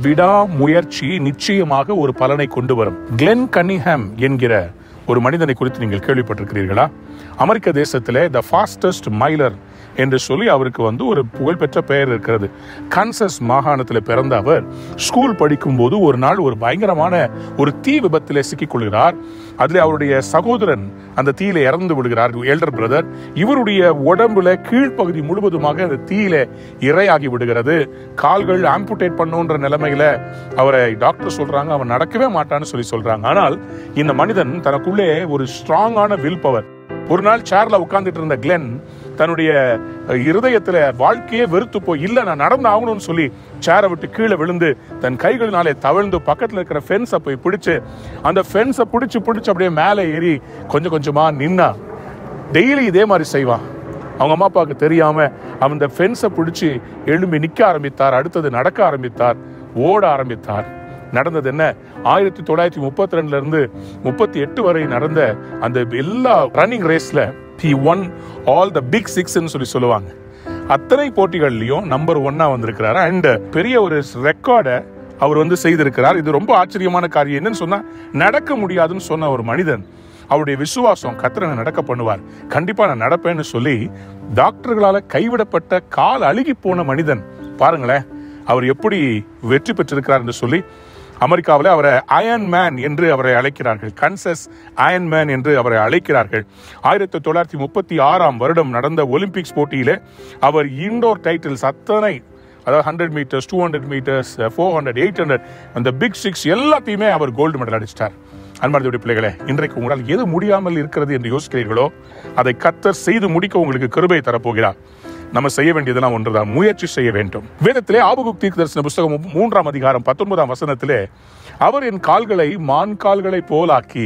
விடாமுயற்சி நிச்சயமாக ஒரு பலனை கொண்டு வரும் கிளென் கன்னிஹாம் என்கிற ஒரு மனிதனை குறித்து நீங்கள் கேள்விப்பட்டிருக்கிறீர்களா அமெரிக்க தேசத்திலே த ஃபாஸ்டஸ்ட் மைலர் என்று சொல்லி அவருக்கு வந்து ஒரு புகழ்பெற்ற பெயர் இருக்கிறது கன்சஸ் மாகாணத்தில் பிறந்த அவர் ஸ்கூல் படிக்கும்போது ஒரு நாள் ஒரு பயங்கரமான ஒரு தீ விபத்திலே சிக்கிக் கொள்கிறார் அதில் அவருடைய சகோதரன் அந்த தீயில இறந்து விடுகிறார் எல்டர் பிரதர் இவருடைய உடம்புல கீழ்ப்பகுதி முழுவதுமாக அந்த தீயில இரையாகி விடுகிறது கால்கள் ஆம்புடேட் பண்ணுன்ற நிலைமையில அவரை டாக்டர் சொல்றாங்க அவன் நடக்கவே மாட்டான்னு சொல்லி சொல்றாங்க ஆனால் இந்த மனிதன் தனக்குள்ளே ஒரு ஸ்ட்ராங்கான வில் பவர் ஒரு நாள் சேர்ல உட்கார்ந்துட்டு இருந்த கிளென் தன்னுடைய இருதயத்துல வாழ்க்கையே வெறுத்து போய் இல்ல நான் நடந்து ஆகணும்னு சொல்லி சேரை விட்டு கீழே விழுந்து தன் கைகளினாலே தவழ்ந்து பக்கத்துல இருக்கிற ஃபென்ஸை போய் பிடிச்சு அந்த ஃபென்ஸை பிடிச்சு பிடிச்சு அப்படியே மேலே ஏறி கொஞ்சம் கொஞ்சமா நின்னா டெய்லி இதே மாதிரி செய்வான் அவங்க அம்மா அப்பாவுக்கு தெரியாம அவன் இந்த ஃபென்ஸை பிடிச்சி எழும்பி நிக்க ஆரம்பித்தார் அடுத்தது நடக்க ஆரம்பித்தார் ஓட ஆரம்பித்தார் நடந்தது என்ன ஆயிரத்தி தொள்ளாயிரத்தி முப்பத்தி ரெண்டுல இருந்து முப்பத்தி எட்டு வரை நடந்த அந்த எல்லா ரன்னிங் ரேஸ்ல he won all the big சிக்ஸ்ன்னு சொல்லி சொல்லுவாங்க அத்தனை போட்டிகள்லயும் நம்பர் ஒன்னா வந்திருக்கிறாரு அண்ட் பெரிய ஒரு ரெக்கார்டை அவர் வந்து செய்திருக்கிறார் இது ரொம்ப ஆச்சரியமான காரியம் என்னன்னு சொன்னா நடக்க முடியாதுன்னு சொன்ன ஒரு மனிதன் அவருடைய விசுவாசம் கத்திரனை நடக்க பண்ணுவார் கண்டிப்பா நான் நடப்பேன்னு சொல்லி டாக்டர்களால கைவிடப்பட்ட கால் அழுகி போன மனிதன் பாருங்களேன் அவர் எப்படி வெற்றி பெற்றிருக்கிறார் என்று சொல்லி அமெரிக்காவில் அவரை அயன் மேன் என்று அவரை அழைக்கிறார்கள் கன்சஸ் அயன் மேன் என்று அவரை அழைக்கிறார்கள் ஆயிரத்தி தொள்ளாயிரத்தி முப்பத்தி ஆறாம் வருடம் நடந்த ஒலிம்பிக்ஸ் போட்டியிலே அவர் இண்டோர் டைட்டில்ஸ் அத்தனை அதாவது hundred meters two hundred meters four hundred eight hundred அந்த பிக் சிக்ஸ் எல்லாத்தையுமே அவர் கோல்டு மெடல் அடிச்சிட்டார் அன்பார்ந்தவுடைய பிள்ளைகளே இன்றைக்கு உங்களால் எது முடியாமல் இருக்கிறது என்று யோசிக்கிறீர்களோ அதை கத்தர் செய்து முடிக்க உங்களுக்கு கிருபை தரப்போகிறார் நம்ம செய்ய வேண்டியதெல்லாம் ஒன்றுதான் முயற்சி செய்ய வேண்டும் வேதத்திலே ஆபகுக் தீர்க்க தரிசன புஸ்தகம் மூன்றாம் அதிகாரம் பத்தொன்பதாம் வசனத்திலே அவர் என் கால்களை மான் கால்களை போலாக்கி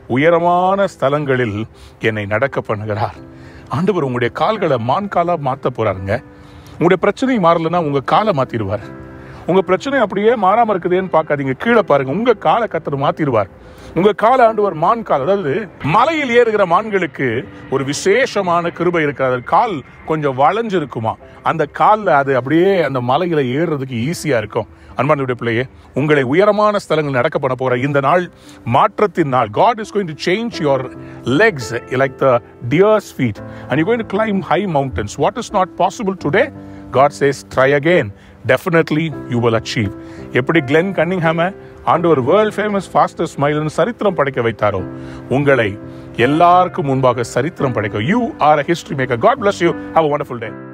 உயரமான ஸ்தலங்களில் என்னை நடக்க பண்ணுகிறார் ஆண்டவர் உங்களுடைய கால்களை மான் காலா மாத்த போறாருங்க உங்களுடைய பிரச்சனை மாறலன்னா உங்க காலை மாத்திடுவார் உங்க பிரச்சனை அப்படியே மாறாம இருக்குதேன்னு பார்க்காதீங்க கீழே பாருங்க உங்க காலை கத்தர் மாத்திடுவார் உங்க கால ஆண்டவர் மான் கால் அதாவது மலையில் ஏறுகிற மான்களுக்கு ஒரு விசேஷமான கிருபை இருக்கிறது கால் கொஞ்சம் வளைஞ்சு இருக்குமா அந்த கால்ல அது அப்படியே அந்த மலையில ஏறுறதுக்கு ஈஸியா இருக்கும் அன்பானுடைய பிள்ளையே உங்களை உயரமான ஸ்தலங்கள் நடக்க பண்ண போற இந்த நாள் மாற்றத்தின் நாள் God is going to change your legs like the deer's feet and you're going to climb high mountains what is not possible today God says try again definitely you will achieve எப்படி Glenn Cunningham ஆண்டவர் world famous fastest மைல்னு சரித்திரம் படைக்க வைத்தாரோ உங்களை எல்லாருக்கும் முன்பாக சரித்திரம் படைக்க you are a history maker God bless you have a wonderful day